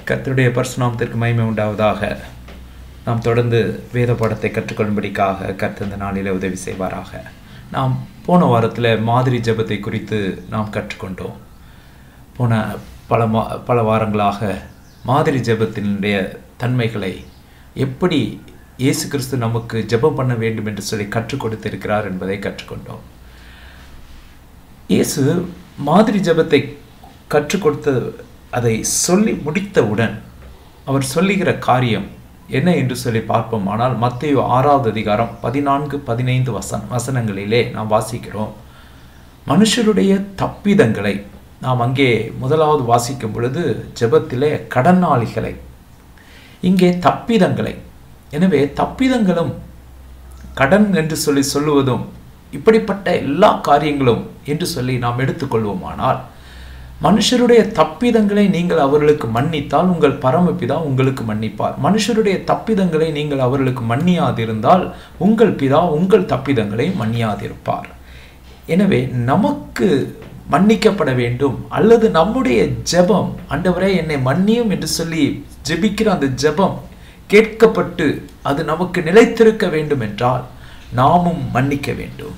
கர்த்தருடைய பரிசுநாமத்திற்கு மகிமை உண்டாவதாக நாம் தொடர்ந்து வேத பாடத்தை கற்றுக்கொள்ளும்படிக்காக கர்த்தர் இந்த நாளில் உதவி செய்வாராக நாம் போன வாரத்தில் மாதிரி ஜெபத்தை குறித்து நாம் கற்றுக்கொண்டோம் போன பல மா பல வாரங்களாக மாதிரி ஜெபத்தினுடைய தன்மைகளை எப்படி இயேசு கிறிஸ்து நமக்கு ஜெபம் பண்ண வேண்டும் என்று சொல்லி கற்றுக் கொடுத்திருக்கிறார் என்பதை கற்றுக்கொண்டோம் இயேசு மாதிரி ஜெபத்தை கற்றுக் கொடுத்த அதை சொல்லி முடித்தவுடன் அவர் சொல்லுகிற காரியம் என்ன என்று சொல்லி பார்ப்போம் ஆனால் மத்திய ஆறாவது அதிகாரம் பதினான்கு பதினைந்து வசன வசனங்களிலே நாம் வாசிக்கிறோம் மனுஷருடைய தப்பிதங்களை நாம் அங்கே முதலாவது வாசிக்கும் பொழுது ஜெபத்திலே கடனாளிகளை இங்கே தப்பிதங்களை எனவே தப்பிதங்களும் கடன் என்று சொல்லி சொல்லுவதும் இப்படிப்பட்ட எல்லா காரியங்களும் என்று சொல்லி நாம் எடுத்துக்கொள்வோமானால் மனுஷருடைய தப்பிதங்களை நீங்கள் அவர்களுக்கு மன்னித்தால் உங்கள் பரமபிதா உங்களுக்கு மன்னிப்பார் மனுஷருடைய தப்பிதங்களை நீங்கள் அவர்களுக்கு மன்னியாதிருந்தால் உங்கள் பிதா உங்கள் தப்பிதங்களை மன்னியாதிருப்பார் எனவே நமக்கு மன்னிக்கப்பட வேண்டும் அல்லது நம்முடைய ஜெபம் ஆண்டவரே என்னை மன்னியும் என்று சொல்லி ஜெபிக்கிற அந்த ஜெபம் கேட்கப்பட்டு அது நமக்கு நிலைத்திருக்க வேண்டும் என்றால் நாமும் மன்னிக்க வேண்டும்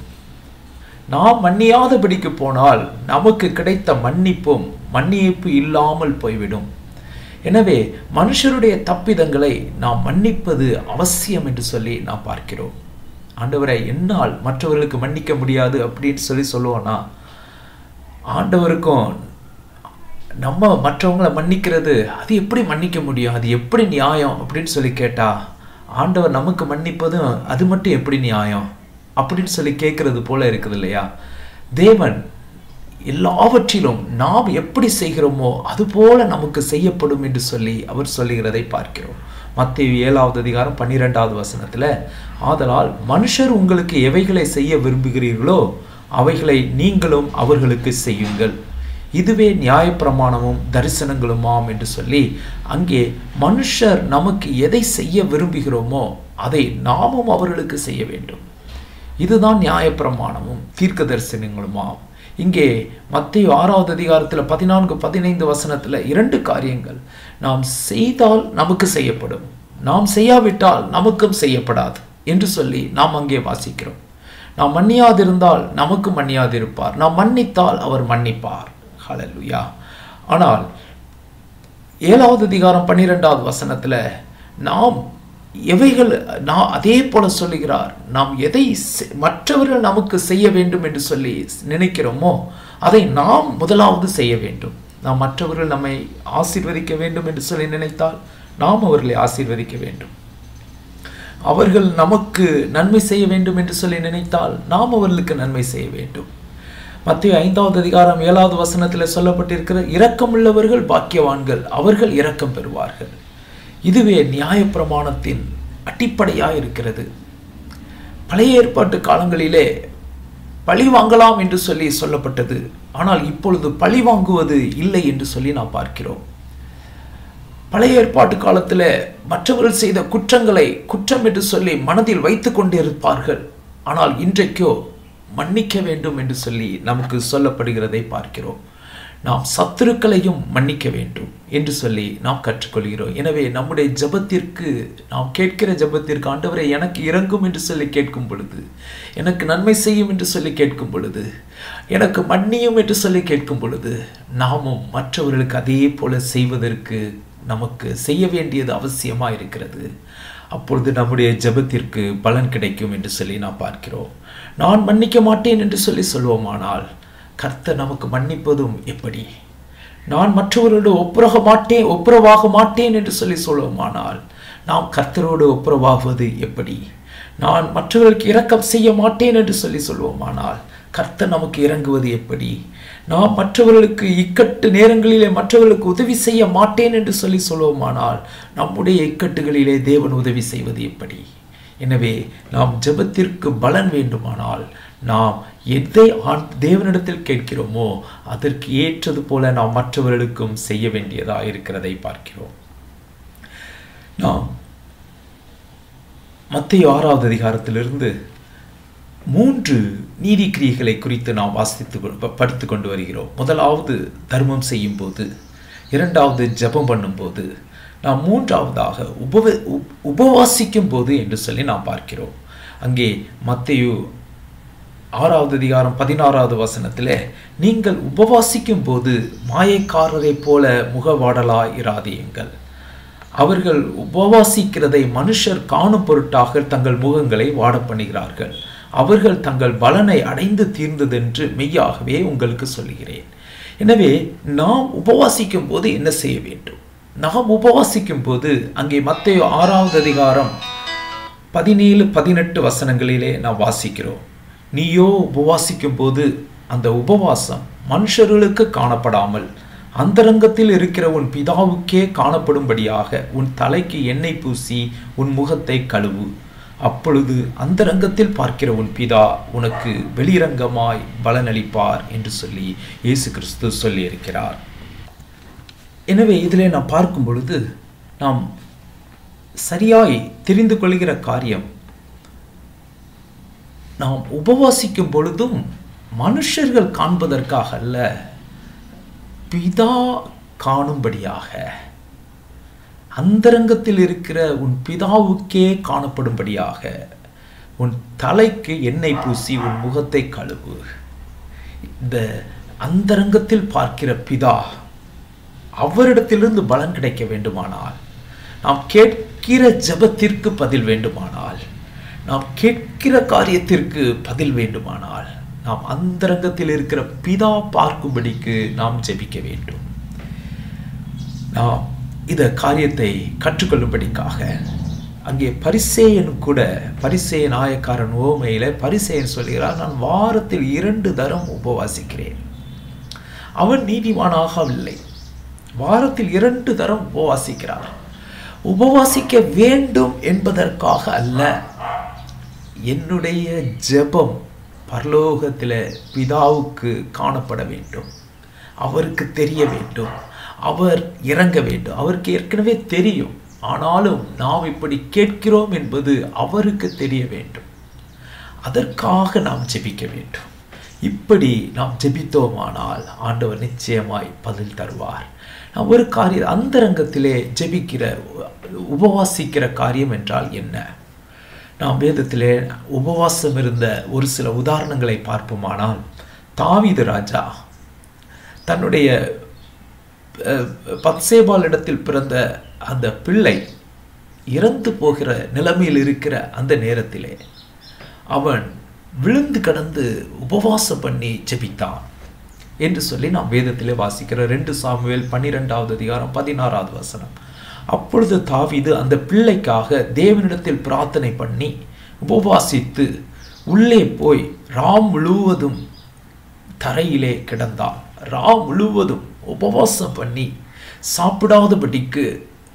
நாம் மன்னியாதபடிக்கு போனால் நமக்கு கிடைத்த மன்னிப்பும் மன்னிப்பு இல்லாமல் போய்விடும் எனவே மனுஷருடைய தப்பிதங்களை நாம் மன்னிப்பது அவசியம் என்று சொல்லி நாம் பார்க்கிறோம் ஆண்டவரை என்னால் மற்றவர்களுக்கு மன்னிக்க முடியாது அப்படின்னு சொல்லி சொல்லுவோன்னா ஆண்டவருக்கும் நம்ம மற்றவங்களை மன்னிக்கிறது அது எப்படி மன்னிக்க முடியும் அது எப்படி நியாயம் அப்படின்னு சொல்லி கேட்டா ஆண்டவர் நமக்கு மன்னிப்பதும் அது மட்டும் எப்படி நியாயம் அப்படின்னு சொல்லி கேட்கறது போல இருக்குது இல்லையா தேவன் எல்லாவற்றிலும் நாம் எப்படி செய்கிறோமோ அது போல நமக்கு செய்யப்படும் என்று சொல்லி அவர் சொல்லுகிறதை பார்க்கிறோம் மத்திய ஏழாவது அதிகாரம் பன்னிரெண்டாவது வசனத்தில் ஆதலால் மனுஷர் உங்களுக்கு எவைகளை செய்ய விரும்புகிறீர்களோ அவைகளை நீங்களும் அவர்களுக்கு செய்யுங்கள் இதுவே நியாயப்பிரமாணமும் தரிசனங்களுமாம் என்று சொல்லி அங்கே மனுஷர் நமக்கு எதை செய்ய விரும்புகிறோமோ அதை நாமும் அவர்களுக்கு செய்ய வேண்டும் இதுதான் நியாயப்பிரமாணமும் தீர்க்க தரிசனங்களுமாம் இங்கே மத்திய ஆறாவது அதிகாரத்தில் பதினான்கு பதினைந்து வசனத்தில் இரண்டு காரியங்கள் நாம் செய்தால் நமக்கு செய்யப்படும் நாம் செய்யாவிட்டால் நமக்கும் செய்யப்படாது என்று சொல்லி நாம் அங்கே வாசிக்கிறோம் நாம் மன்னியாதிருந்தால் நமக்கு மன்னியாதிருப்பார் நாம் மன்னித்தால் அவர் மன்னிப்பார் ஹலலுயா ஆனால் ஏழாவது அதிகாரம் பன்னிரெண்டாவது வசனத்தில் நாம் எவைகள் நான் அதே போல சொல்லுகிறார் நாம் எதை மற்றவர்கள் நமக்கு செய்ய வேண்டும் என்று சொல்லி நினைக்கிறோமோ அதை நாம் முதலாவது செய்ய வேண்டும் நாம் மற்றவர்கள் நம்மை ஆசீர்வதிக்க வேண்டும் என்று சொல்லி நினைத்தால் நாம் அவர்களை ஆசீர்வதிக்க வேண்டும் அவர்கள் நமக்கு நன்மை செய்ய வேண்டும் என்று சொல்லி நினைத்தால் நாம் அவர்களுக்கு நன்மை செய்ய வேண்டும் மத்திய ஐந்தாவது அதிகாரம் ஏழாவது வசனத்தில் சொல்லப்பட்டிருக்கிற இரக்கமுள்ளவர்கள் பாக்கியவான்கள் அவர்கள் இரக்கம் பெறுவார்கள் இதுவே நியாயப்பிரமாணத்தின் அடிப்படையாக இருக்கிறது பழைய ஏற்பாட்டு காலங்களிலே பழி வாங்கலாம் என்று சொல்லி சொல்லப்பட்டது ஆனால் இப்பொழுது பழி வாங்குவது இல்லை என்று சொல்லி நாம் பார்க்கிறோம் பழைய ஏற்பாட்டு காலத்தில் மற்றவர்கள் செய்த குற்றங்களை குற்றம் என்று சொல்லி மனதில் வைத்து கொண்டிருப்பார்கள் ஆனால் இன்றைக்கோ மன்னிக்க வேண்டும் என்று சொல்லி நமக்கு சொல்லப்படுகிறதை பார்க்கிறோம் நாம் சத்துருக்களையும் மன்னிக்க வேண்டும் என்று சொல்லி நாம் கற்றுக்கொள்கிறோம் எனவே நம்முடைய ஜபத்திற்கு நாம் கேட்கிற ஜபத்திற்கு ஆண்டவரை எனக்கு இறங்கும் என்று சொல்லி கேட்கும் பொழுது எனக்கு நன்மை செய்யும் என்று சொல்லி கேட்கும் பொழுது எனக்கு மன்னியும் என்று சொல்லி கேட்கும் பொழுது நாமும் மற்றவர்களுக்கு அதே போல செய்வதற்கு நமக்கு செய்ய வேண்டியது அவசியமாக இருக்கிறது அப்பொழுது நம்முடைய ஜபத்திற்கு பலன் கிடைக்கும் என்று சொல்லி நாம் பார்க்கிறோம் நான் மன்னிக்க மாட்டேன் என்று சொல்லி சொல்வோமானால் கர்த்தர் நமக்கு மன்னிப்பதும் எப்படி நான் மற்றவர்களோடு ஒப்புரக மாட்டேன் ஒப்புரவாக மாட்டேன் என்று சொல்லி சொல்லுவோமானால் நாம் கர்த்தரோடு ஒப்புரவாகுவது எப்படி நான் மற்றவர்களுக்கு இரக்கம் செய்ய மாட்டேன் என்று சொல்லி சொல்வோமானால் கர்த்தர் நமக்கு இறங்குவது எப்படி நாம் மற்றவர்களுக்கு இக்கட்டு நேரங்களிலே மற்றவர்களுக்கு உதவி செய்ய மாட்டேன் என்று சொல்லி சொல்வோமானால் நம்முடைய இக்கட்டுகளிலே தேவன் உதவி செய்வது எப்படி எனவே நாம் ஜெபத்திற்கு பலன் வேண்டுமானால் நாம் எதை ஆண் தேவனிடத்தில் கேட்கிறோமோ அதற்கு ஏற்றது போல நாம் மற்றவர்களுக்கும் செய்ய வேண்டியதாக இருக்கிறதை பார்க்கிறோம் நாம் மத்திய ஆறாவது அதிகாரத்திலிருந்து மூன்று நீதி கிரியைகளை குறித்து நாம் வாசித்து கொ- ப- படித்து கொண்டு வருகிறோம் முதலாவது தர்மம் செய்யும் போது இரண்டாவது ஜெபம் பண்ணும்போது நாம் மூன்றாவதாக உபவ உப்- உபவாசிக்கும் போது என்று சொல்லி நாம் பார்க்கிறோம் அங்கே மத்தேயு ஆறாவது அதிகாரம் பதினாறாவது வசனத்திலே நீங்கள் உபவாசிக்கும் போது மாயக்காரரைப் போல முகவாடலாய் இராதீங்கள் அவர்கள் உபவாசிக்கிறதை மனுஷர் காணும் பொருட்டாக தங்கள் முகங்களை வாட பண்ணுகிறார்கள் அவர்கள் தங்கள் பலனை அடைந்து தீர்ந்ததென்று மெய்யாகவே உங்களுக்கு சொல்கிறேன் எனவே நாம் உபவாசிக்கும் போது என்ன செய்ய வேண்டும் நாம் உபவாசிக்கும் போது அங்கே மத்தேயு ஆறாவது அதிகாரம் பதினேழு பதினெட்டு வசனங்களிலே நாம் வாசிக்கிறோம் நீயோ உபவாசிக்கும் போது அந்த உபவாசம் மனுஷர்களுக்கு காணப்படாமல் அந்தரங்கத்தில் இருக்கிற உன் பிதாவுக்கே காணப்படும்படியாக உன் தலைக்கு எண்ணெய் பூசி உன் முகத்தை கழுவு அப்பொழுது அந்தரங்கத்தில் பார்க்கிற உன் பிதா உனக்கு வெளிரங்கமாய் பலனளிப்பார் என்று சொல்லி இயேசு கிறிஸ்து சொல்லியிருக்கிறார் எனவே இதிலே நாம் பார்க்கும் பொழுது நாம் சரியாய் தெரிந்து கொள்கிற காரியம் நாம் உபவாசிக்கும் பொழுதும் மனுஷர்கள் காண்பதற்காக அல்ல பிதா காணும்படியாக அந்தரங்கத்தில் இருக்கிற உன் பிதாவுக்கே காணப்படும்படியாக உன் தலைக்கு எண்ணெய் பூசி உன் முகத்தை கழுவு இந்த அந்தரங்கத்தில் பார்க்கிற பிதா அவரிடத்திலிருந்து பலன் கிடைக்க வேண்டுமானால் நாம் கேட்கிற ஜெபத்திற்கு பதில் வேண்டுமானால் நாம் கேட்கிற காரியத்திற்கு பதில் வேண்டுமானால் நாம் அந்தரங்கத்தில் இருக்கிற பிதா பார்க்கும்படிக்கு நாம் ஜெபிக்க வேண்டும் நாம் இந்த காரியத்தை கற்றுக்கொள்ளும்படிக்காக அங்கே பரிசேயன் கூட பரிசேய நாயக்காரன் ஓமையில பரிசேயன் சொல்கிறார் நான் வாரத்தில் இரண்டு தரம் உபவாசிக்கிறேன் அவன் நீதிமானாகவில்லை வாரத்தில் இரண்டு தரம் உபவாசிக்கிறார் உபவாசிக்க வேண்டும் என்பதற்காக அல்ல என்னுடைய ஜெபம் பரலோகத்தில் பிதாவுக்கு காணப்பட வேண்டும் அவருக்கு தெரிய வேண்டும் அவர் இறங்க வேண்டும் அவருக்கு ஏற்கனவே தெரியும் ஆனாலும் நாம் இப்படி கேட்கிறோம் என்பது அவருக்கு தெரிய வேண்டும் அதற்காக நாம் ஜெபிக்க வேண்டும் இப்படி நாம் ஜெபித்தோமானால் ஆண்டவர் நிச்சயமாய் பதில் தருவார் நாம் ஒரு காரியம் அந்தரங்கத்திலே ஜெபிக்கிற உபவாசிக்கிற காரியம் என்றால் என்ன நாம் வேதத்திலே உபவாசம் இருந்த ஒரு சில உதாரணங்களை பார்ப்போமானால் தாவீது ராஜா தன்னுடைய அஹ், பத்சேபால் இடத்தில் பிறந்த அந்த பிள்ளை இறந்து போகிற நிலைமையில் இருக்கிற அந்த நேரத்திலே அவன் விழுந்து கடந்து உபவாசம் பண்ணி ஜெபித்தான் என்று சொல்லி நாம் வேதத்திலே வாசிக்கிற ரெண்டு சாமுவேல் பன்னிரெண்டாவது அதிகாரம் பதினாறாவது வசனம் அப்பொழுது தாவீது அந்த பிள்ளைக்காக தேவனிடத்தில் பிரார்த்தனை பண்ணி உபவாசித்து உள்ளே போய் ராம் முழுவதும் தரையிலே கிடந்தான் ரா முழுவதும் உபவாசம் பண்ணி சாப்பிடாதபடிக்கு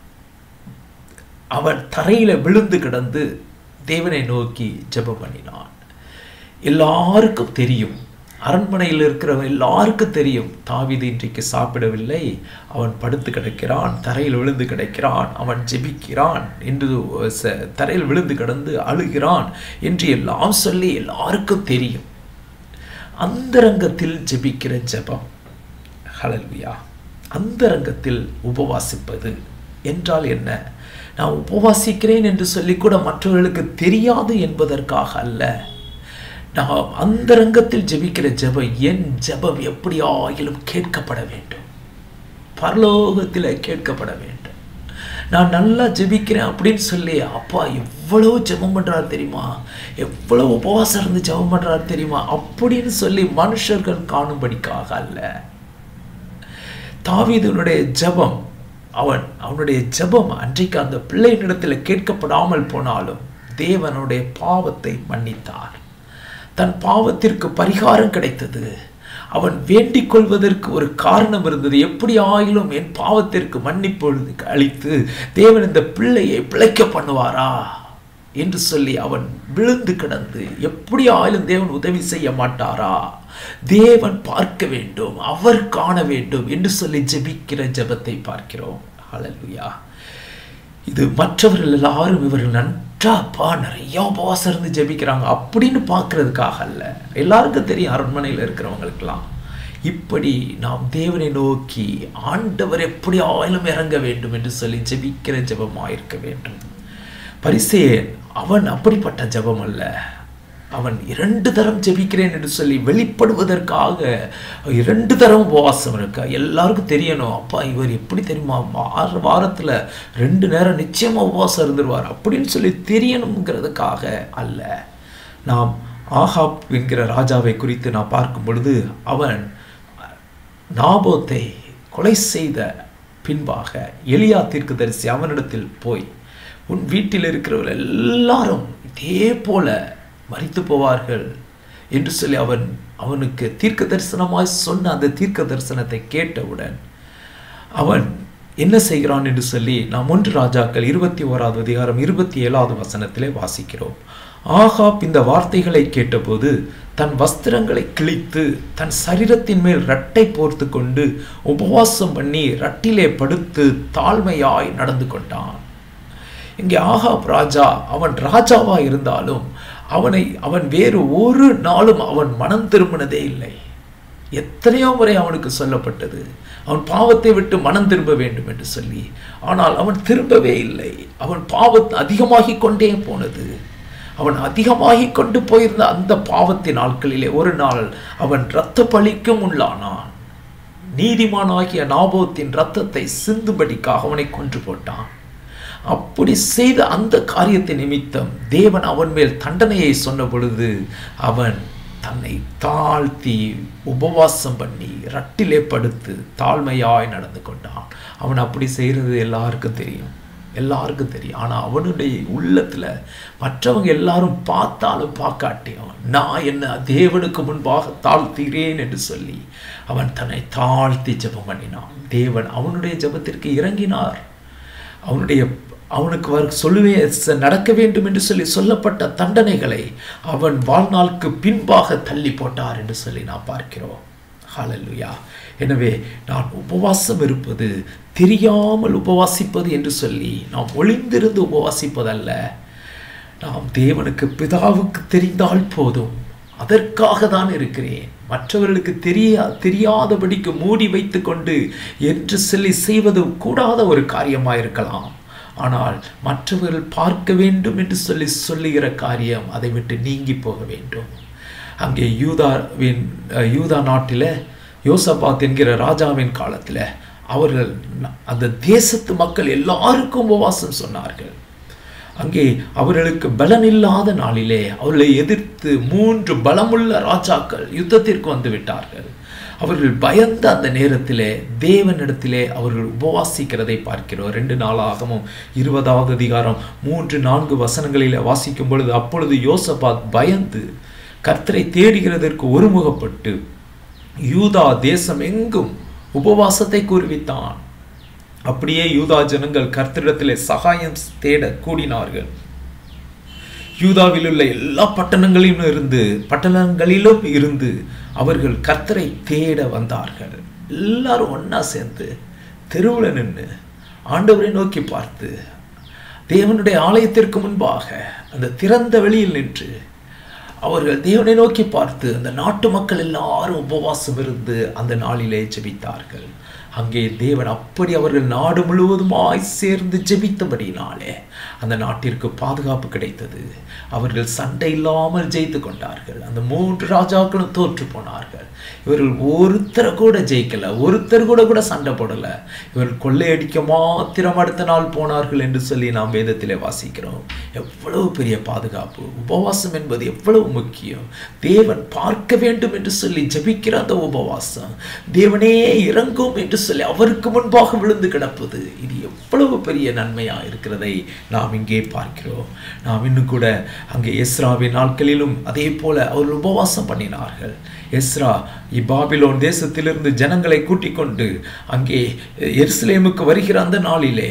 அவன் தரையில விழுந்து கிடந்து தேவனை நோக்கி ஜெபம் பண்ணினான் எல்லாருக்கும் தெரியும் அரண்மனையில் இருக்கிறவன் எல்லாருக்கும் தெரியும் தாவீது இன்றைக்கு சாப்பிடவில்லை அவன் படுத்து கிடக்கிறான் தரையில் விழுந்து கிடக்கிறான் அவன் ஜெபிக்கிறான் என்று ச- தரையில் விழுந்து கிடந்து அழுகிறான் என்று எல்லாம் சொல்லி எல்லாருக்கும் தெரியும் அந்தரங்கத்தில் ஜெபிக்கிற ஜெபம் ஹalleluya அந்தரங்கத்தில் உபவாசிப்பது என்றால் என்ன நான் உபவாசிக்கிறேன் என்று சொல்லி கூட மற்றவர்களுக்கு தெரியாது என்பதற்காக அல்ல நான் அந்தரங்கத்தில் ஜெபிக்கிற ஜெபம் என் ஜெபம் எப்படியாயிலும் கேட்கப்பட வேண்டும் பரலோகத்தில் கேட்கப்பட வேண்டும் நான் நல்லா ஜெபிக்கிறேன் அப்படின்னு சொல்லி அப்பா எவ்வளவு ஜெபம் பண்றாரு தெரியுமா எவ்வளவு உபவாசம் இருந்து ஜெபம் பண்றாரு தெரியுமா அப்படின்னு சொல்லி மனுஷர்கள் காணும்படிக்காக அல்ல தாவீதுனுடைய ஜெபம் அவன் அவனுடைய ஜெபம் அன்றைக்கு அந்த பிள்ளையினிடத்தில் கேட்கப்படாமல் போனாலும் தேவனுடைய பாவத்தை மன்னித்தார் தன் பாவத்திற்கு பரிகாரம் கிடைத்தது அவன் வேண்டிக் கொள்வதற்கு ஒரு காரணம் இருந்தது எப்படி ஆயிலும் என் பாவத்திற்கு மன்னிப்பொழுது அளித்து தேவன் இந்த பிள்ளையை பிழைக்க பண்ணுவாரா என்று சொல்லி அவன் விழுந்து கிடந்து எப்படி ஆயிலும் தேவன் உதவி செய்ய மாட்டாரா தேவன் பார்க்க வேண்டும் அவர் காண வேண்டும் என்று சொல்லி ஜெபிக்கிற ஜெபத்தை பார்க்கிறோம் ஹalleluya இது மற்றவர்கள் எல்லாரும் இவர்கள் நன்றாப்பா நிறைய உபவாசம் இருந்து ஜெபிக்கிறாங்க அப்படின்னு பார்க்கறதுக்காக அல்ல எல்லாருக்கும் தெரியும் அரண்மனையில் இருக்கிறவங்களுக்கெல்லாம் இப்படி நாம் தேவனை நோக்கி ஆண்டவர் எப்படி ஆயிலும் இறங்க வேண்டும் என்று சொல்லி ஜெபிக்கிற ஜெபமாயிருக்க வேண்டும் பரிசேயன் அவன் அப்படிப்பட்ட ஜெபம் அல்ல அவன் இரண்டு தரம் ஜெபிக்கிறேன் என்று சொல்லி வெளிப்படுவதற்காக இரண்டு தரம் உபவாசம் இருக்கா எல்லாருக்கும் தெரியணும் அப்பா இவர் எப்படி தெரியுமா வார வாரத்தில் ரெண்டு நேரம் நிச்சயமாக உபவாசம் இருந்துருவார் அப்படின்னு சொல்லி தெரியணுங்கிறதுக்காக அல்ல நாம் ஆஹாப் என்கிற ராஜாவை குறித்து நான் பார்க்கும் பொழுது அவன் நாபோத்தை கொலை செய்த பின்பாக எலியா தீர்க்கதரிசி அவனிடத்தில் போய் உன் வீட்டில் இருக்கிறவர்கள் எல்லாரும் இதே போல மறித்து போவார்கள் என்று சொல்லி அவன் அவனுக்கு தீர்க்க தரிசனமாய் சொன்ன அந்த தீர்க்க தரிசனத்தை கேட்டவுடன் அவன் என்ன செய்கிறான் என்று சொல்லி நாம் ஒன்று ராஜாக்கள் இருபத்தி ஓராவது அதிகாரம் இருபத்தி ஏழாவது வசனத்திலே வாசிக்கிறோம் ஆகாப் இந்த வார்த்தைகளை கேட்டபோது தன் வஸ்திரங்களை கிழித்து தன் சரீரத்தின் மேல் ரட்டை போர்த்து கொண்டு உபவாசம் பண்ணி ரட்டிலே படுத்து தாழ்மையாய் நடந்து கொண்டான் இங்கே ஆகாப் ராஜா அவன் ராஜாவா இருந்தாலும் அவனை அவன் வேறு ஒரு நாளும் அவன் மனம் திரும்பினதே இல்லை எத்தனையோ முறை அவனுக்கு சொல்லப்பட்டது அவன் பாவத்தை விட்டு மனம் திரும்ப வேண்டும் என்று சொல்லி ஆனால் அவன் திரும்பவே இல்லை அவன் பாவத்தை அதிகமாகி கொண்டே போனது அவன் அதிகமாகி கொண்டு போயிருந்த அந்த பாவத்தின் நாட்களிலே ஒரு நாள் அவன் இரத்த பலிக்கும் உள்ளானான் நீதிமானாகிய நாபோத்தின் ரத்தத்தை சிந்தும்படிக்காக அவனை கொன்று போட்டான் அப்படி செய்த அந்த காரியத்தை நிமித்தம் தேவன் அவன் மேல் தண்டனையை சொன்ன பொழுது அவன் தன்னை தாழ்த்தி உபவாசம் பண்ணி ரட்டிலே படுத்து தாழ்மையாய் நடந்து கொண்டான் அவன் அப்படி செய்கிறது எல்லாருக்கும் தெரியும் எல்லாருக்கும் தெரியும் ஆனால் அவனுடைய உள்ளத்தில் மற்றவங்க எல்லாரும் பார்த்தாலும் பார்க்காட்டியும் நான் என்ன தேவனுக்கு முன்பாக தாழ்த்துகிறேன் என்று சொல்லி அவன் தன்னை தாழ்த்தி ஜெபம் பண்ணினான் தேவன் அவனுடைய ஜெபத்திற்கு இறங்கினார் அவனுடைய அவனுக்கு வர சொல்லுவே நடக்க வேண்டும் என்று சொல்லி சொல்லப்பட்ட தண்டனைகளை அவன் வாழ்நாளுக்கு பின்பாக தள்ளி போட்டார் என்று சொல்லி நான் பார்க்கிறோம் ஹalleluya எனவே நான் உபவாசம் இருப்பது தெரியாமல் உபவாசிப்பது என்று சொல்லி நாம் ஒளிந்திருந்து உபவாசிப்பதல்ல நாம் தேவனுக்கு பிதாவுக்கு தெரிந்தால் போதும் அதற்காக தான் இருக்கிறேன் மற்றவர்களுக்கு தெரியா தெரியாதபடிக்கு மூடி வைத்து கொண்டு என்று சொல்லி செய்வது கூடாத ஒரு காரியமாக இருக்கலாம் ஆனால் மற்றவர்கள் பார்க்க வேண்டும் என்று சொல்லி சொல்லுகிற காரியம் அதை விட்டு நீங்கி போக வேண்டும் அங்கே யூதாவின் யூதா நாட்டில் யோசபாத் என்கிற ராஜாவின் காலத்தில் அவர்கள் அந்த தேசத்து மக்கள் எல்லாருக்கும் உபவாசம் சொன்னார்கள் அங்கே அவர்களுக்கு பலன் இல்லாத நாளிலே அவர்களை எதிர்த்து மூன்று பலமுள்ள ராஜாக்கள் யுத்தத்திற்கு வந்து விட்டார்கள் அவர்கள் பயந்த அந்த நேரத்திலே தேவனிடத்திலே அவர்கள் உபவாசிக்கிறதை பார்க்கிறோம் ரெண்டு நாளாகவும் இருபதாவது அதிகாரம் மூன்று நான்கு வசனங்களில் வாசிக்கும் பொழுது அப்பொழுது யோசபாத் பயந்து கர்த்தரை தேடுகிறதற்கு ஒருமுகப்பட்டு யூதா தேசம் எங்கும் உபவாசத்தை கூறுவித்தான் அப்படியே யூதா ஜனங்கள் கர்த்தரிடத்திலே சகாயம் தேட கூடினார்கள் யூதாவில் உள்ள எல்லா பட்டணங்களிலும் இருந்து பட்டணங்களிலும் இருந்து அவர்கள் கர்த்தரை தேட வந்தார்கள் எல்லாரும் ஒன்னா சேர்ந்து தெருவில் நின்று ஆண்டவரை நோக்கி பார்த்து தேவனுடைய ஆலயத்திற்கு முன்பாக அந்த திறந்த வெளியில் நின்று அவர்கள் தேவனை நோக்கி பார்த்து அந்த நாட்டு மக்கள் எல்லாரும் உபவாசம் இருந்து அந்த நாளிலே ஜெபித்தார்கள் அங்கே தேவன் அப்படி அவர்கள் நாடு முழுவதுமாய் சேர்ந்து ஜெபித்தபடினாலே அந்த நாட்டிற்கு பாதுகாப்பு கிடைத்தது அவர்கள் சண்டை இல்லாமல் ஜெயித்து கொண்டார்கள் அந்த மூன்று ராஜாக்களும் தோற்று போனார்கள் இவர்கள் ஒருத்தரை கூட ஜெயிக்கல ஒருத்தர் கூட கூட சண்டை போடல இவர்கள் கொள்ளையடிக்க மாத்திரம் அடுத்த நாள் போனார்கள் என்று சொல்லி நாம் வேதத்திலே வாசிக்கிறோம் எவ்வளவு பெரிய பாதுகாப்பு உபவாசம் என்பது எவ்வளவு முக்கியம் தேவன் பார்க்க வேண்டும் என்று சொல்லி ஜெபிக்கிற அந்த உபவாசம் தேவனே இறங்கும் என்று சொல்லி அவருக்கு முன்பாக விழுந்து கிடப்பது இது எவ்வளவு பெரிய நன்மையா இருக்கிறதை நாம் இங்கே பார்க்கிறோம் நாம் இன்னும் கூட அங்கே எஸ்ராவின் நாட்களிலும் அதே போல அவர்கள் உபவாசம் பண்ணினார்கள் எஸ்ரா இப்பாபிலோன் தேசத்திலிருந்து ஜனங்களை கூட்டிக் கொண்டு அங்கே எருசலேமுக்கு வருகிற அந்த நாளிலே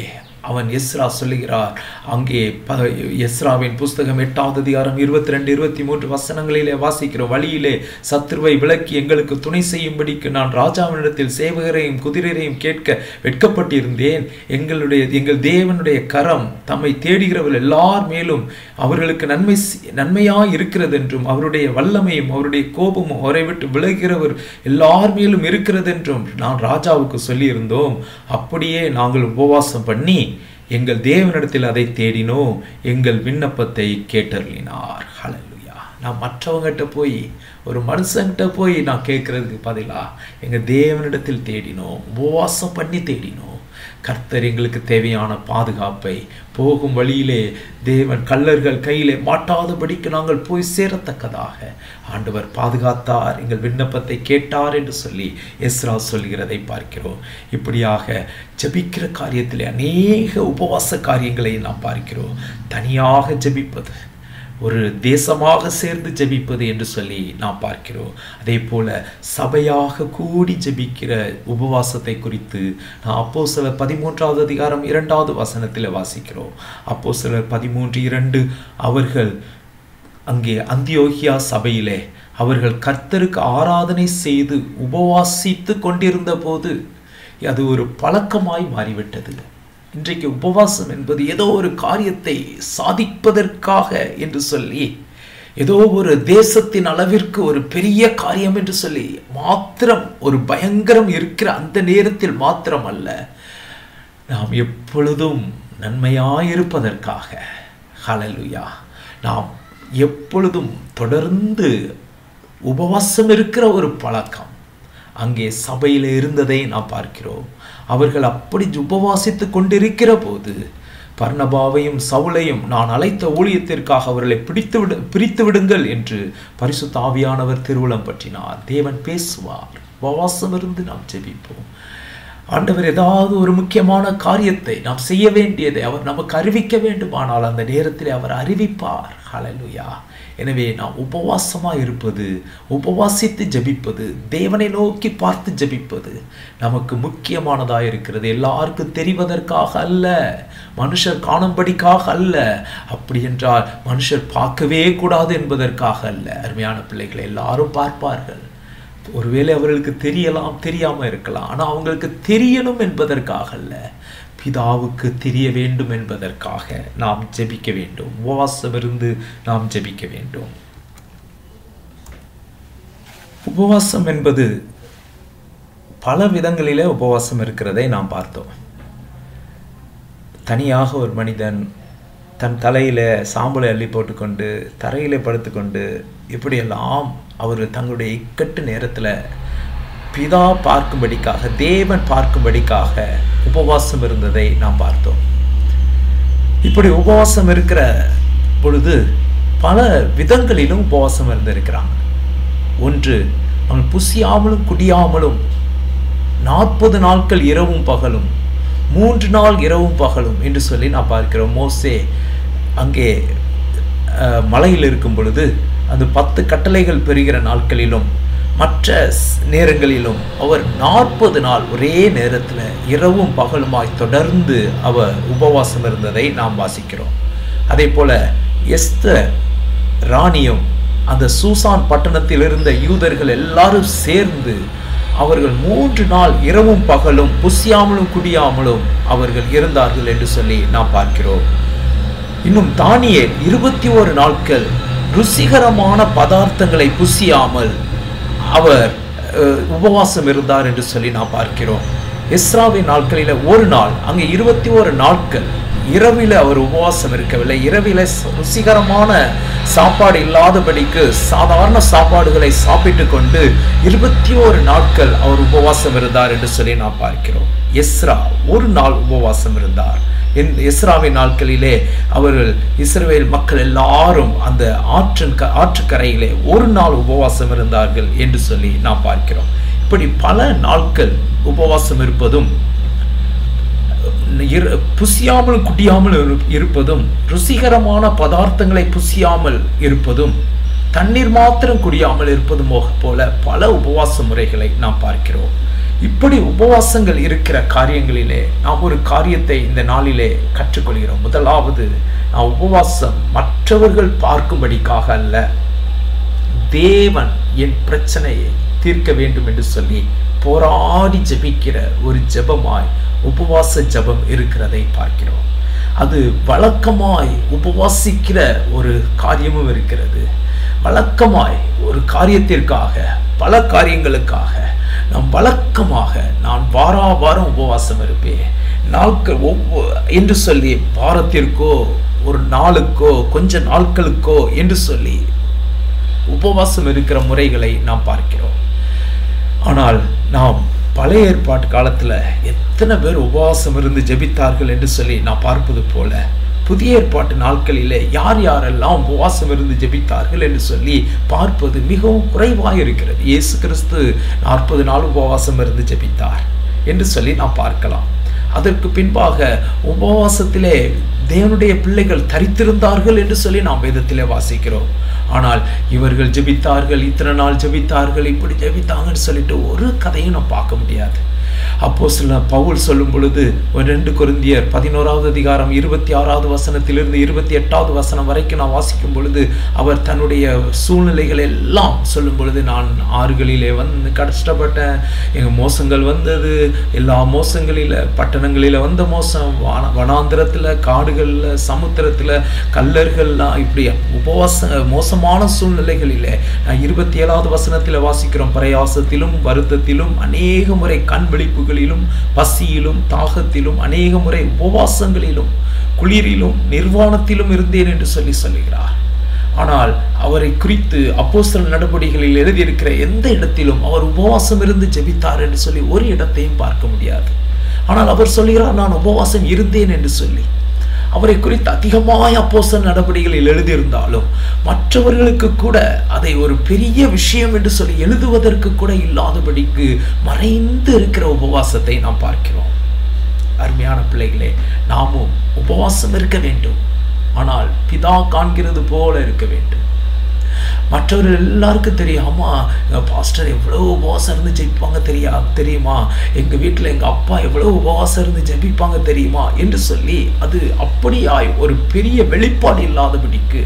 அவன் எஸ்ரா சொல்லுகிறார் அங்கே ப எஸ்ராவின் புஸ்தகம் எட்டாவது அதிகாரம் இருபத்தி ரெண்டு இருபத்தி மூன்று வசனங்களிலே வாசிக்கிற வழியிலே சத்ருவை விலக்கி எங்களுக்கு துணை செய்யும்படிக்கு நான் ராஜாவினிடத்தில் சேவகரையும் குதிரையரையும் கேட்க வெட்கப்பட்டிருந்தேன் எங்களுடைய எங்கள் தேவனுடைய கரம் தம்மை தேடுகிறவர்கள் எல்லார் மேலும் அவர்களுக்கு நன்மை நன்மையாய் இருக்கிறது என்றும் அவருடைய வல்லமையும் அவருடைய கோபமும் அவரை விட்டு விலகிறவர் எல்லார் மேலும் இருக்கிறது என்றும் நான் ராஜாவுக்கு சொல்லியிருந்தோம் அப்படியே நாங்கள் உபவாசம் பண்ணி எங்கள் தேவனிடத்தில் அதை தேடினோம் எங்கள் விண்ணப்பத்தை கேட்டருளினார் ஹalleluya நான் மற்றவங்ககிட்ட போய் ஒரு மனுஷங்கிட்ட போய் நான் கேட்கறதுக்கு பதிலாக எங்கள் தேவனிடத்தில் தேடினோம் உபவாசம் பண்ணி தேடினோம் கர்த்தர் எங்களுக்கு தேவையான பாதுகாப்பை போகும் வழியிலே தேவன் கள்ளர்கள் கையிலே மாட்டாதபடிக்கு நாங்கள் போய் சேரத்தக்கதாக ஆண்டவர் பாதுகாத்தார் எங்கள் விண்ணப்பத்தை கேட்டார் என்று சொல்லி எஸ்ரா சொல்கிறதை பார்க்கிறோம் இப்படியாக ஜபிக்கிற காரியத்திலே அநேக உபவாச காரியங்களை நாம் பார்க்கிறோம் தனியாக ஜபிப்பது ஒரு தேசமாக சேர்ந்து ஜெபிப்பது என்று சொல்லி நாம் பார்க்கிறோம் அதே போல சபையாக கூடி ஜெபிக்கிற உபவாசத்தை குறித்து நான் அப்போ சிலர் பதிமூன்றாவது அதிகாரம் இரண்டாவது வசனத்தில் வாசிக்கிறோம் அப்போ சிலர் பதிமூன்று இரண்டு அவர்கள் அங்கே அந்தியோகியா சபையிலே அவர்கள் கர்த்தருக்கு ஆராதனை செய்து உபவாசித்து கொண்டிருந்த போது அது ஒரு பழக்கமாய் மாறிவிட்டது இன்றைக்கு உபவாசம் என்பது ஏதோ ஒரு காரியத்தை சாதிப்பதற்காக என்று சொல்லி ஏதோ ஒரு தேசத்தின் அளவிற்கு ஒரு பெரிய காரியம் என்று சொல்லி மாத்திரம் ஒரு பயங்கரம் இருக்கிற அந்த நேரத்தில் மாத்திரம் அல்ல நாம் எப்பொழுதும் நன்மையாயிருப்பதற்காக ஹalleluya நாம் எப்பொழுதும் தொடர்ந்து உபவாசம் இருக்கிற ஒரு பழக்கம் அங்கே சபையில் இருந்ததை நாம் பார்க்கிறோம் அவர்கள் அப்படி உபவாசித்து கொண்டிருக்கிற போது பர்ணபாவையும் சவுளையும் நான் அழைத்த ஊழியத்திற்காக அவர்களை பிடித்து விடு பிரித்து விடுங்கள் என்று பரிசுத்த ஆவியானவர் திருவுளம் பற்றினார் தேவன் பேசுவார் உபவாசம் இருந்து நாம் ஜெபிப்போம் ஆண்டவர் ஏதாவது ஒரு முக்கியமான காரியத்தை நாம் செய்ய வேண்டியதை அவர் நமக்கு அறிவிக்க வேண்டுமானால் அந்த நேரத்தில் அவர் அறிவிப்பார் ஹalleluya எனவே நாம் உபவாசமா இருப்பது உபவாசித்து ஜெபிப்பது தேவனை நோக்கி பார்த்து ஜெபிப்பது நமக்கு முக்கியமானதாக இருக்கிறது எல்லாருக்கும் தெரிவதற்காக அல்ல மனுஷர் காணும்படிக்காக அல்ல அப்படி என்றால் மனுஷர் பார்க்கவே கூடாது என்பதற்காக அல்ல அருமையான பிள்ளைகளை எல்லாரும் பார்ப்பார்கள் ஒருவேளை அவர்களுக்கு தெரியலாம் தெரியாம இருக்கலாம் ஆனா அவங்களுக்கு தெரியணும் என்பதற்காக அல்ல பிதாவுக்கு தெரிய வேண்டும் என்பதற்காக நாம் ஜெபிக்க வேண்டும் உபவாசம் இருந்து நாம் ஜெபிக்க வேண்டும் உபவாசம் என்பது பல விதங்களிலே உபவாசம் இருக்கிறதை நாம் பார்த்தோம் தனியாக ஒரு மனிதன் தன் தலையில சாம்பலை அள்ளி போட்டுக்கொண்டு தரையிலே படுத்துக்கொண்டு இப்படியெல்லாம் அவர் தங்களுடைய இக்கட்டு நேரத்துல பிதா பார்க்கும்படிக்காக தேவன் பார்க்கும்படிக்காக உபவாசம் இருந்ததை நாம் பார்த்தோம் இப்படி உபவாசம் இருக்கிற பொழுது பல விதங்களிலும் உபவாசம் இருந்திருக்கிறாங்க ஒன்று அவன் புசியாமலும் குடியாமலும் நாற்பது நாட்கள் இரவும் பகலும் மூன்று நாள் இரவும் பகலும் என்று சொல்லி நான் பார்க்கிறோம் மோசே அங்கே அஹ், மலையில் இருக்கும் பொழுது அந்த பத்து கட்டளைகள் பெறுகிற நாட்களிலும் மற்ற ஸ்- நேரங்களிலும் அவர் நாற்பது நாள் ஒரே நேரத்தில் இரவும் பகலுமாய் தொடர்ந்து அவர் உபவாசம் இருந்ததை நாம் வாசிக்கிறோம் அதே போல எஸ்தர் ராணியும் அந்த சூசான் பட்டணத்தில் இருந்த யூதர்கள் எல்லாரும் சேர்ந்து அவர்கள் மூன்று நாள் இரவும் பகலும் புசியாமலும் குடியாமலும் அவர்கள் இருந்தார்கள் என்று சொல்லி நாம் பார்க்கிறோம் இன்னும் தானியேல் இருபத்தி ஒரு நாட்கள் ருசிகரமான பதார்த்தங்களை புசியாமல் அவர் அஹ், உபவாசம் இருந்தார் என்று சொல்லி நாம் பார்க்கிறோம் எஸ்ராவின் நாட்களில ஒரு நாள் அங்கே இருபத்தி ஒரு நாட்கள் இரவில அவர் உபவாசம் இருக்கவில்லை இரவில ச- ருசிகரமான சாப்பாடு இல்லாதபடிக்கு சாதாரண சாப்பாடுகளை சாப்பிட்டு கொண்டு இருபத்தி ஒரு நாட்கள் அவர் உபவாசம் இருந்தார் என்று சொல்லி நாம் பார்க்கிறோம் எஸ்ரா ஒரு நாள் உபவாசம் இருந்தார் என் எஸ்ராவின் நாட்களிலே அவர்கள் இஸ்ரவேல் மக்கள் எல்லாரும் அந்த ஆற்றின் க ஆற்றுக்கரையிலே ஒரு நாள் உபவாசம் இருந்தார்கள் என்று சொல்லி நாம் பார்க்கிறோம் இப்படி பல நாட்கள் உபவாசம் இருப்பதும் இரு- புசியாமல் குடியாமல் இரு- இருப்பதும் ருசிகரமான பதார்த்தங்களை புசியாமல் இருப்பதும் தண்ணீர் மாத்திரம் குடியாமல் இருப்பதும் போல பல உபவாச முறைகளை நாம் பார்க்கிறோம் இப்படி உபவாசங்கள் இருக்கிற காரியங்களிலே நாம் ஒரு காரியத்தை இந்த நாளிலே கற்றுக்கொள்கிறோம் முதலாவது நான் உபவாசம் மற்றவர்கள் பார்க்கும்படிக்காக அல்ல தேவன் என் பிரச்சனையை தீர்க்க வேண்டும் என்று சொல்லி போராடி ஜெபிக்கிற ஒரு ஜெபமாய் உபவாச ஜெபம் இருக்கிறதை பார்க்கிறோம் அது வழக்கமாய் உபவாசிக்கிற ஒரு காரியமும் இருக்கிறது வழக்கமாய் ஒரு காரியத்திற்காக பல காரியங்களுக்காக நாம் வழக்கமாக நான் வாரா வாரம் உபவாசம் இருப்பேன் நாட்கள் ஒவ்வொ என்று சொல்லி வாரத்திற்கோ ஒரு நாளுக்கோ கொஞ்ச நாட்களுக்கோ என்று சொல்லி உபவாசம் இருக்கிற முறைகளை நாம் பார்க்கிறோம் ஆனால் நாம் பழைய ஏற்பாட்டு காலத்துல எத்தனை பேர் உபவாசம் இருந்து ஜெபித்தார்கள் என்று சொல்லி நான் பார்ப்பது போல புதிய ஏற்பாட்டு நாட்களிலே யார் யாரெல்லாம் உபவாசம் இருந்து ஜெபித்தார்கள் என்று சொல்லி பார்ப்பது மிகவும் குறைவாக இருக்கிறது இயேசு கிறிஸ்து நாற்பது நாள் உபவாசம் இருந்து ஜெபித்தார் என்று சொல்லி நாம் பார்க்கலாம் அதற்கு பின்பாக உபவாசத்திலே தேவனுடைய பிள்ளைகள் தரித்திருந்தார்கள் என்று சொல்லி நாம் வேதத்திலே வாசிக்கிறோம் ஆனால் இவர்கள் ஜெபித்தார்கள் இத்தனை நாள் ஜெபித்தார்கள் இப்படி ஜெபித்தாங்கன்னு சொல்லிட்டு ஒரு கதையும் நாம் பார்க்க முடியாது அப்போ சில பவுல் சொல்லும் பொழுது ஒரு ரெண்டு குருந்தியர் பதினோராவது அதிகாரம் இருபத்தி ஆறாவது வசனத்திலிருந்து இருபத்தி எட்டாவது வசனம் வரைக்கும் நான் வாசிக்கும் பொழுது அவர் தன்னுடைய சூழ்நிலைகள் எல்லாம் சொல்லும் பொழுது நான் ஆறுகளிலே வந்து கஷ்டப்பட்டேன் எங்கள் மோசங்கள் வந்தது எல்லா மோசங்களில் பட்டணங்களில் வந்த மோசம் வன வனாந்திரத்தில் காடுகளில் சமுத்திரத்தில் கல்லர்கள்லாம் இப்படி உபவாச மோசமான சூழ்நிலைகளிலே நான் இருபத்தி ஏழாவது வசனத்தில் வாசிக்கிறோம் பிரயாசத்திலும் வருத்தத்திலும் அநேக முறை கண் விழிப்புகளிலும் பசியிலும் தாகத்திலும் அநேக முறை உபவாசங்களிலும் குளிரிலும் நிர்வாணத்திலும் இருந்தேன் என்று சொல்லி சொல்லுகிறார் ஆனால் அவரை குறித்து அப்போஸ்தல நடவடிக்கைகளில் எழுதியிருக்கிற எந்த இடத்திலும் அவர் உபவாசம் இருந்து ஜெபித்தார் என்று சொல்லி ஒரு இடத்தையும் பார்க்க முடியாது ஆனால் அவர் சொல்கிறார் நான் உபவாசம் இருந்தேன் என்று சொல்லி அவரை குறித்து அதிகமாய் அப்போஸ்தல நடவடிக்கைகளில் எழுதியிருந்தாலும் மற்றவர்களுக்கு கூட அதை ஒரு பெரிய விஷயம் என்று சொல்லி எழுதுவதற்கு கூட இல்லாதபடிக்கு மறைந்து இருக்கிற உபவாசத்தை நாம் பார்க்கிறோம் அருமையான பிள்ளைகளே நாமும் உபவாசம் இருக்க வேண்டும் ஆனால் பிதா காண்கிறது போல இருக்க வேண்டும் மற்றவர்கள் எல்லாருக்கும் தெரியும் ஆமா எங்க பாஸ்டர் எவ்வளவு உபவாசம் இருந்து ஜெபிப்பாங்க தெரியா தெரியுமா எங்க வீட்டில் எங்க அப்பா எவ்வளவு உபவாசம் இருந்து ஜெபிப்பாங்க தெரியுமா என்று சொல்லி அது அப்படியாய் ஒரு பெரிய வெளிப்பாடு இல்லாதபடிக்கு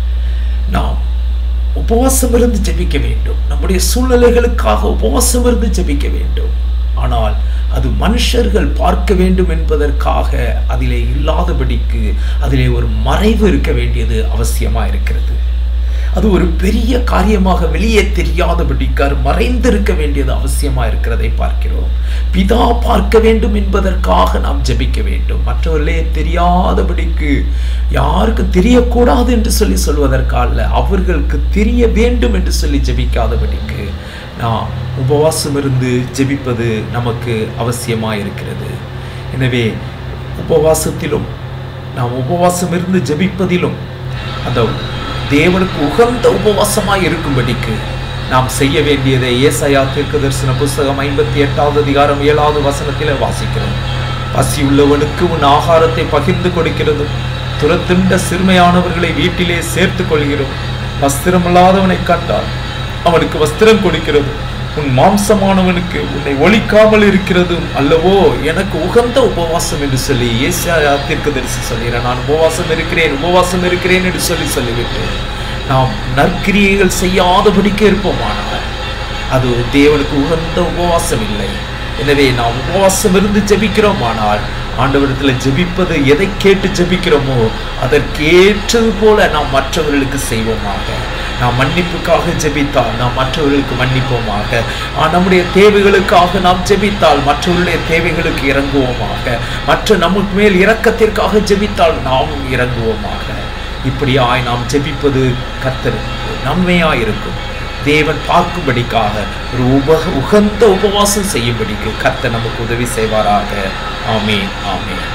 நாம் உபவாசம் இருந்து ஜெபிக்க வேண்டும் நம்முடைய சூழ்நிலைகளுக்காக உபவாசம் இருந்து ஜெபிக்க வேண்டும் ஆனால் அது மனுஷர்கள் பார்க்க வேண்டும் என்பதற்காக அதிலே இல்லாதபடிக்கு அதிலே ஒரு மறைவு இருக்க வேண்டியது அவசியமா இருக்கிறது அது ஒரு பெரிய காரியமாக வெளியே தெரியாதபடிக்கு அது மறைந்திருக்க வேண்டியது அவசியமா இருக்கிறதை பார்க்கிறோம் பிதா பார்க்க வேண்டும் என்பதற்காக நாம் ஜெபிக்க வேண்டும் மற்றவர்களே தெரியாதபடிக்கு யாருக்கும் தெரியக்கூடாது என்று சொல்லி சொல்வதற்காக அவர்களுக்கு தெரிய வேண்டும் என்று சொல்லி ஜெபிக்காதபடிக்கு நாம் உபவாசம் இருந்து ஜெபிப்பது நமக்கு அவசியமாக இருக்கிறது எனவே உபவாசத்திலும் நாம் உபவாசம் இருந்து ஜெபிப்பதிலும் அந்த தேவனுக்கு உகந்த உபவாசமாய் இருக்கும்படிக்கு நாம் செய்ய வேண்டியதை ஏசாயா தீர்க்க தரிசன புஸ்தகம் ஐம்பத்தி எட்டாவது அதிகாரம் ஏழாவது வசனத்தில் வாசிக்கிறோம் பசி உள்ளவனுக்கு உன் ஆகாரத்தை பகிர்ந்து கொடுக்கிறதும் துரத்துண்ட சிறுமையானவர்களை வீட்டிலே சேர்த்து கொள்கிறோம் வஸ்திரமில்லாதவனை கண்டால் அவனுக்கு வஸ்திரம் கொடுக்கிறது உன் மாம்சமானவனுக்கு உன்னை ஒழிக்காமல் இருக்கிறதும் அல்லவோ எனக்கு உகந்த உபவாசம் என்று சொல்லி ஏசியா தீர்க்கதரிசி சொல்கிறேன் நான் உபவாசம் இருக்கிறேன் உபவாசம் இருக்கிறேன் என்று சொல்லி சொல்லிவிட்டு நாம் நற்கிரியைகள் செய்யாதபடிக்கு இருப்போமானால் அது தேவனுக்கு உகந்த உபவாசம் இல்லை எனவே நாம் உபவாசம் இருந்து ஜெபிக்கிறோமானால் ஆண்டவரிடத்தில் ஜெபிப்பது எதை கேட்டு ஜெபிக்கிறோமோ அதற்கேற்றது போல நாம் மற்றவர்களுக்கு செய்வோமாக நாம் மன்னிப்புக்காக ஜெபித்தால் நாம் மற்றவர்களுக்கு மன்னிப்போமாக ஆ, நம்முடைய தேவைகளுக்காக நாம் ஜெபித்தால் மற்றவர்களுடைய தேவைகளுக்கு இறங்குவோமாக மற்ற நமக்கு மேல் இரக்கத்திற்காக ஜெபித்தால் நாமும் இறங்குவோமாக இப்படியாய் நாம் ஜெபிப்பது கர்த்தர் நன்மையாய் இருக்கும் தேவன் பார்க்கும்படிக்காக ஒரு உப உகந்த உபவாசம் செய்யும்படிக்கு கர்த்தர் நமக்கு உதவி செய்வாராக ஆமீன் ஆமீன்